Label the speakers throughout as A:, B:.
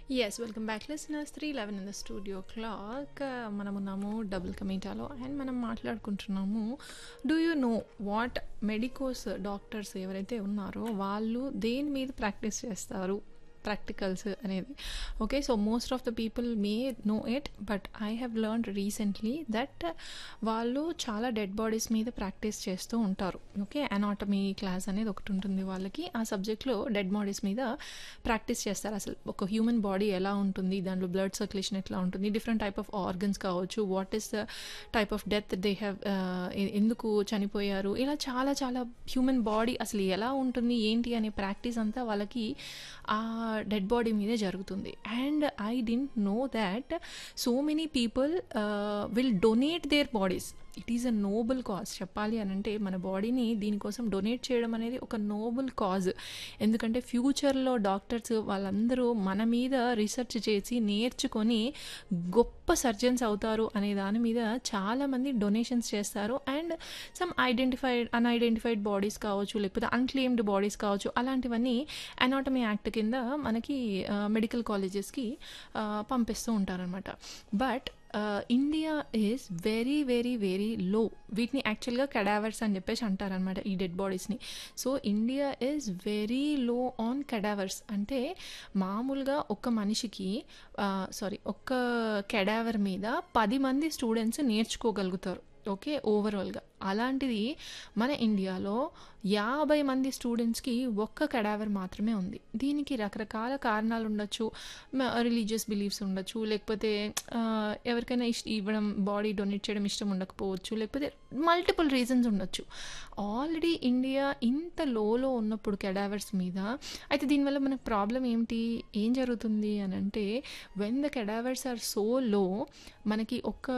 A: yes welcome back listeners three eleven in the studio clock మనం ఉన్నాము double కమీటాలో and మనం మాట్లాడుకుంటున్నాము do you know what medicos doctors ఎవరైతే ఉన్నారో వాళ్ళు దేని మీద ప్రాక్టీస్ చేస్తారు ప్రాక్టికల్స్ అనేది okay so most of the people may know it but I have learn recently that వాళ్ళు చాలా డెడ్ బాడీస్ మీద ప్రాక్టీస్ చేస్తూ ఉంటారు ఓకే అనాటమీ క్లాస్ అనేది ఒకటి ఉంటుంది వాళ్ళకి ఆ సబ్జెక్ట్లో డెడ్ బాడీస్ మీద ప్రాక్టీస్ చేస్తారు అసలు ఒక హ్యూమన్ బాడీ ఎలా ఉంటుంది దాంట్లో బ్లడ్ సర్క్యులేషన్ ఎట్లా ఉంటుంది డిఫరెంట్ టైప్ ఆఫ్ ఆర్గన్స్ కావచ్చు what is the type of death they have ఎందుకు చనిపోయారు ఇలా చాలా చాలా హ్యూమన్ బాడీ అసలు ఎలా ఉంటుంది ఏంటి అనే ప్రాక్టీస్ అంతా వాళ్ళకి ఆ డెడ్ బాడీ మీదే జరుగుతుంది and I didn't know that so many people will donate their bodies it is a noble cause చెప్పాలి అని అంటే మన బాడీని దీనికోసం డొనేట్ చేయడం అనేది ఒక నోబుల్ కాజ్ ఎందుకంటే ఫ్యూచర్లో డాక్టర్స్ వాళ్ళందరూ మన మీద రీసెర్చ్ చేసి నేర్చుకొని గొప్ప సర్జన్స్ అవుతారు అనే దాని మీద చాలామంది డొనేషన్స్ చేస్తారు and some identified unidentified bodies కావచ్చు లేకపోతే అన్క్లెయిమ్డ్ బాడీస్ కావచ్చు అలాంటివన్నీ అనాటమీ యాక్ట్ కింద మనకి మెడికల్ కాలేజెస్కి పంపిస్తూ ఉంటారనమాట but India is very very very low వీటిని యాక్చువల్గా కెడావర్స్ అని చెప్పేసి అంటారనమాట ఈ డెడ్ బాడీస్ని so India is very low on cadavers అంటే మామూలుగా ఒక మనిషికి సారీ ఒక్క కెడావర్ మీద పది మంది స్టూడెంట్స్ నేర్చుకోగలుగుతారు ఓకే ఓవరాల్గా అలాంటిది మన ఇండియాలో యాభై మంది స్టూడెంట్స్కి ఒక్క కడావర్ మాత్రమే ఉంది దీనికి రకరకాల కారణాలు ఉండొచ్చు రిలీజియస్ బిలీఫ్స్ ఉండొచ్చు లేకపోతే ఎవరికైనా ఇష్ట ఇవ్వడం బాడీ డొనేట్ చేయడం ఇష్టం ఉండకపోవచ్చు లేకపోతే మల్టిపుల్ రీజన్స్ ఉండొచ్చు ఆల్రెడీ ఇండియా ఇంత లోలో ఉన్నప్పుడు కెడావర్స్ మీద అయితే దీనివల్ల మనకు ప్రాబ్లం ఏమిటి ఏం జరుగుతుంది అని అంటే when the cadavers are so low మనకి ఒక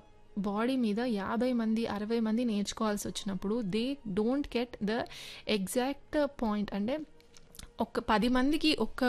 A: బాడీ మీద యాభై మంది అరవై మంది నేర్చుకోవాల్సి వచ్చినప్పుడు they don't get the exact point అంటే ఒక పది మందికి ఒక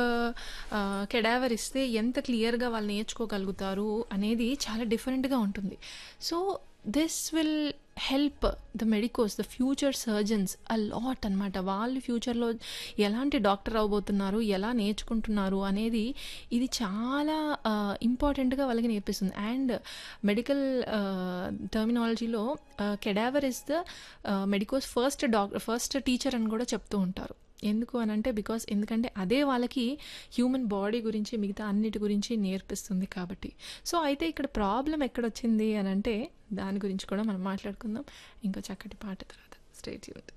A: కెడావర్ ఇస్తే ఎంత క్లియర్గా వాళ్ళు నేర్చుకోగలుగుతారు అనేది చాలా డిఫరెంట్గా ఉంటుంది so this will help the medicos the future surgeons a lot అనమాట వాళ్ళు ఫ్యూచర్లో ఎలాంటి డాక్టర్ అవ్వబోతున్నారు ఎలా నేర్చుకుంటున్నారు అనేది ఇది చాలా ఇంపార్టెంట్గా వాళ్ళకి నేర్పిస్తుంది అండ్ మెడికల్ టర్మినాలజీలో cadaver is the medicos first doctor first teacher అని కూడా చెప్తూ ఉంటారు ఎందుకు అని అంటే బికాస్ ఎందుకంటే అదే వాళ్ళకి హ్యూమన్ బాడీ గురించి మిగతా అన్నిటి గురించి నేర్పిస్తుంది కాబట్టి సో అయితే ఇక్కడ ప్రాబ్లం ఎక్కడొచ్చింది అని అంటే దాని గురించి కూడా మనం మాట్లాడుకుందాం ఇంకో చక్కటి పాట తర్వాత స్టేట్ యూనిట్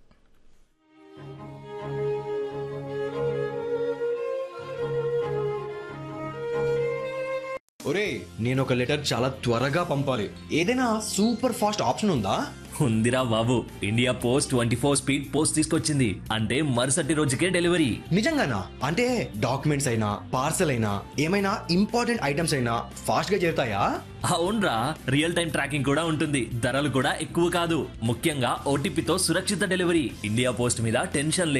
B: ఒరే నేను ఒక లెటర్ చాలా త్వరగా పంపాలి ఏదైనా సూపర్ ఫాస్ట్ ఆప్షన్ ఉందా
C: ఉందిరా బాబు India post twenty four speed post తీసుకొచ్చింది అంటే మరుసటి రోజుకే డెలివరీ
B: నిజంగానా అంటే డాక్యుమెంట్స్ అయినా పార్సల్ అయినా ఏమైనా ఇంపార్టెంట్ ఐటమ్స్ అయినా ఫాస్ట్ గా చేరుతాయా
C: అవునరా రియల్ టైం ట్రాకింగ్ కూడా ఉంటుంది ధరలు కూడా ఎక్కువ కాదు ముఖ్యంగా ఓటీపీతో సురక్షిత డెలివరీ ఇండియా పోస్ట్ మీద టెన్షన్